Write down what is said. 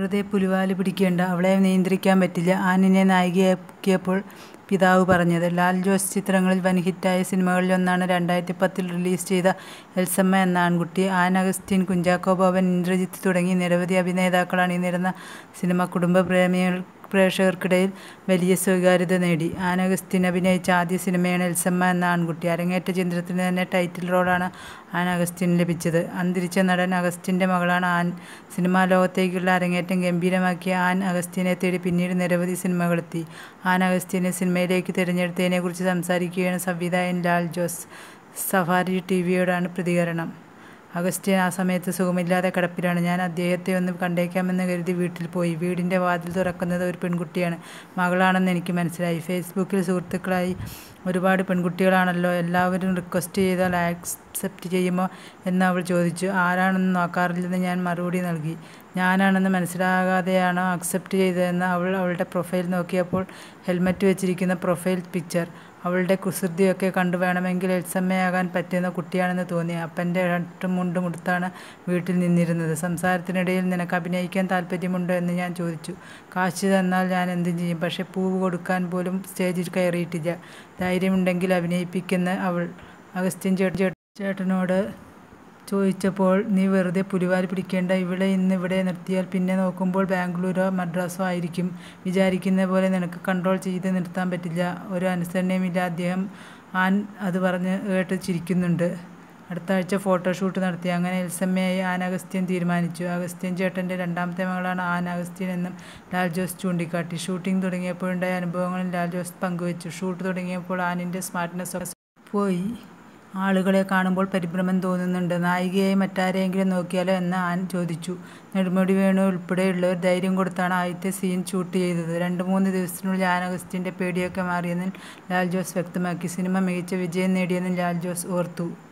വെറുതെ പുലിവാല് പിടിക്കേണ്ട അവളെ നിയന്ത്രിക്കാൻ പറ്റില്ല ആനിനെ നായികയാക്കിയപ്പോൾ പിതാവ് പറഞ്ഞത്. ലാൽ ജോസ് ചിത്രങ്ങളിൽ വൻ ഹിറ്റായ സിനിമകളിലൊന്നാണ് രണ്ടായിരത്തി പത്തിൽ റിലീസ് ചെയ്ത എൽസമ്മ എന്ന ആൺകുട്ടി. ആൻ അഗസ്റ്റിൻ, കുഞ്ചാക്കോ ബോബൻ, ഇന്ദ്രജിത്ത് തുടങ്ങി നിരവധി അഭിനേതാക്കൾ അണിനിരന്ന സിനിമ കുടുംബ പ്രേക്ഷകർക്കിടയിൽ വലിയ സ്വീകാര്യത നേടി. ആൻ അഗസ്റ്റിൻ അഭിനയിച്ച ആദ്യ സിനിമയാണ് എൽസമ്മ എന്ന ആൺകുട്ടി. അരങ്ങേറ്റ ചിത്രത്തിന് തന്നെ ടൈറ്റിൽ റോളാണ് ആൻ അഗസ്റ്റിന് ലഭിച്ചത്. അന്തരിച്ച നടൻ അഗസ്റ്റിൻ്റെ മകളാണ് ആൻ. സിനിമാലോകത്തേക്കുള്ള അരങ്ങേറ്റം ഗംഭീരമാക്കിയ ആൻ അഗസ്റ്റിനെ തേടി പിന്നീട് നിരവധി സിനിമകളെത്തി. ആൻ അഗസ്റ്റിനെ സിനിമയിലേക്ക് തിരഞ്ഞെടുത്തതിനെക്കുറിച്ച് സംസാരിക്കുകയാണ് സംവിധായകൻ ലാൽ ജോസ്. സഫാരി ടിവിയോടാണ് പ്രതികരണം. അഗസ്റ്റിൻ ആ സമയത്ത് സുഖമില്ലാതെ കിടപ്പിലാണ്. ഞാൻ അദ്ദേഹത്തെ ഒന്ന് കണ്ടേക്കാമെന്ന് കരുതി വീട്ടിൽ പോയി. വീടിൻ്റെ വാതിൽ തുറക്കുന്നത് ഒരു പെൺകുട്ടിയാണ്. മകളാണെന്ന് എനിക്ക് മനസ്സിലായി. ഫേസ്ബുക്കിൽ സുഹൃത്തുക്കളായി ഒരുപാട് പെൺകുട്ടികളാണല്ലോ. എല്ലാവരും റിക്വസ്റ്റ് ചെയ്താൽ ആക്സെപ്റ്റ് ചെയ്യുമോ എന്ന് അവൾ ചോദിച്ചു. ആരാണെന്ന് നോക്കാറില്ലെന്ന് ഞാൻ മറുപടി നൽകി. ഞാനാണെന്ന് മനസ്സിലാകാതെയാണോ ആക്സെപ്റ്റ് ചെയ്തതെന്ന് അവൾ അവളുടെ പ്രൊഫൈൽ നോക്കിയപ്പോൾ ഹെൽമറ്റ് വെച്ചിരിക്കുന്ന പ്രൊഫൈൽ പിക്ചർ. അവളുടെ കുസൃതിയൊക്കെ കണ്ട് വേണമെങ്കിൽ എൽസമ്മയാകാൻ പറ്റുന്ന കുട്ടിയാണെന്ന് തോന്നി. അപ്പൻ്റെ ഷർട്ടും മുണ്ടും ഉടുത്താണ് വീട്ടിൽ നിന്നിരുന്നത്. സംസാരത്തിനിടയിൽ നിനക്ക് അഭിനയിക്കാൻ താൽപര്യമുണ്ടോ എന്ന് ഞാൻ ചോദിച്ചു. കാശ് തന്നാൽ ഞാൻ എന്തും ചെയ്യും. പക്ഷേ പൂവ് കൊടുക്കാൻ പോലും സ്റ്റേജിൽ കയറിയിട്ടില്ല. ധൈര്യമുണ്ടെങ്കിൽ അഭിനയിപ്പിക്കെന്ന് അവൾ അഗസ്റ്റിൻ ചേട്ടനോട് ചോദിച്ചപ്പോൾ നീ വെറുതെ പുലിവാല് പിടിക്കേണ്ട. ഇവളെ ഇന്ന് ഇവിടെ നിർത്തിയാൽ പിന്നെ നോക്കുമ്പോൾ ബാംഗ്ലൂരോ മദ്രാസോ ആയിരിക്കും. വിചാരിക്കുന്ന പോലെ നിനക്ക് കൺട്രോൾ ചെയ്ത് നിർത്താൻ പറ്റില്ല. ഒരു അനുസരണയുമില്ല അദ്ദേഹം ആൻ അത് പറഞ്ഞ് കേട്ട് ചിരിക്കുന്നുണ്ട്. അടുത്താഴ്ച ഫോട്ടോഷൂട്ട് നടത്തി. അങ്ങനെ എൽസമ്മയായി ആൻ അഗസ്റ്റിൻ തീരുമാനിച്ചു. അഗസ്റ്റിൻ ചേട്ടൻ്റെ രണ്ടാമത്തെ മകളാണ് ആൻ അഗസ്റ്റിൻ എന്നും ലാൽ ജോസ് ചൂണ്ടിക്കാട്ടി. ഷൂട്ടിംഗ് തുടങ്ങിയപ്പോഴുണ്ടായ അനുഭവങ്ങളും ലാൽ ജോസ് പങ്കുവച്ചു. ഷൂട്ട് തുടങ്ങിയപ്പോൾ ആനിൻ്റെ സ്മാർട്ട്നെസ്സൊക്കെ പോയി. ആളുകളെ കാണുമ്പോൾ പരിഭ്രമം തോന്നുന്നുണ്ട്. നായികയായി മറ്റാരെയെങ്കിലും നോക്കിയാലോ എന്ന് ആൻ ചോദിച്ചു. നെടുമുടി വേണു ഉൾപ്പെടെയുള്ളവർ ധൈര്യം കൊടുത്താണ് ആദ്യത്തെ സീൻ ഷൂട്ട് ചെയ്തത്. രണ്ട് മൂന്ന് ദിവസത്തിനുള്ളിൽ ആൻ അഗസ്റ്റിൻ്റെ പേടിയൊക്കെ മാറിയെന്നും ലാൽ ജോസ് വ്യക്തമാക്കി. സിനിമ മികച്ച വിജയം നേടിയെന്നും ലാൽ ജോസ് ഓർത്തു.